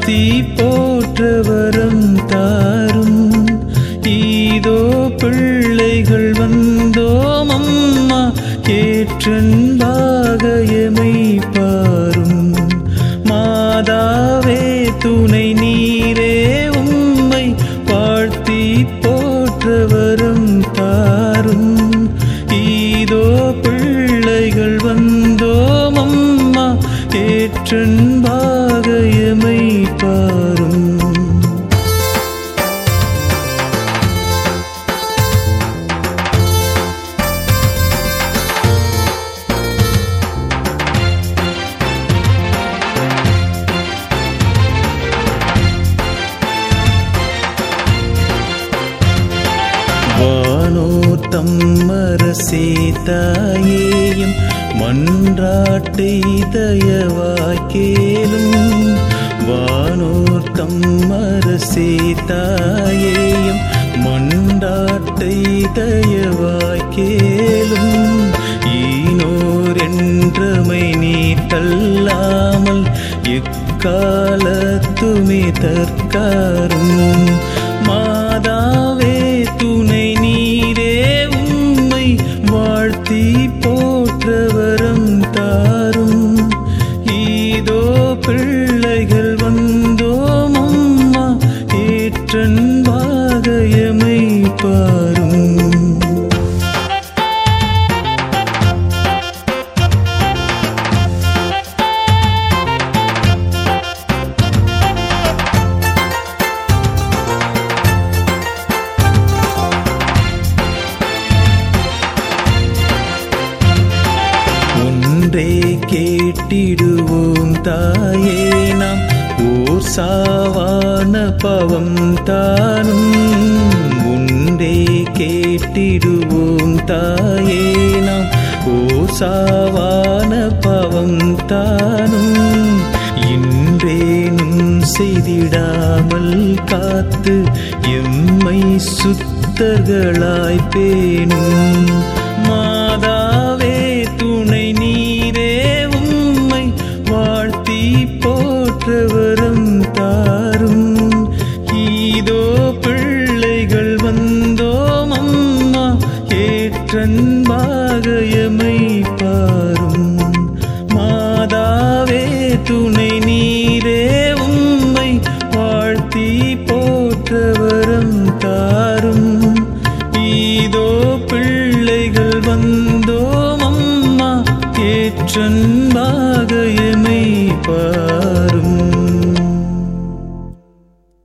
வாழ்த்தி போற்றவரம் தாரும் ஈதோ பிள்ளைகள் வந்தோம் அம்மா ஏற்றன்பாக எமை பாரும் மாதாவே துணை நீரே உம்மை வாழ்த்தி போற்றவரம் தாரும் ஈதோ பிள்ளைகள் வந்தோம் அம்மா ஏற்றன்பாக எமை பாரும் வானோர் தம்மரசே தாயேயும் மன்றாட்டை தயவாய் கேளும் வானோர் தம்மரசே தாயேயும் மன்றாட்டை தயவாய் கேளும் ஈனோர் என்றமை நீ தள்ளாமல் எக்காலத்துமே தற்காரும் மாதாவே துணை நீரே உம்மை வாழ்த்தி போற்றவரம் தாரும் ஈதோ பிள்ளைகள் வந்தோம் அம்மா ஏற்றன்பாக எமை பாரும் ஒன்றே கேட்டிடுவோம் தாயே நாம் ஓர் சாவான பவம் தானும் ஒன்றே கேட்டிடுவோம் தாயே நாம் ஓர் சாவான பவம் தானும் இன்றேனும் செய்திடாமல் காத்து எம்மை சுத்தர்களாய் பேணும் மாதாவே துணை நீரே உம்மை வாழ்த்தி போற்றவரம் தாரும் ஈதோ பிள்ளைகள் வந்தோம் அம்மா ஏற்றன்பாக எமை பாரும் மாதாவே துணை நீரே உம்மை வாழ்த்தி போற்றவரம் தாரும் ஈதோ பிள்ளைகள் வந்தோம் அம்மா ஏற்றன்பாக எமை பாரும்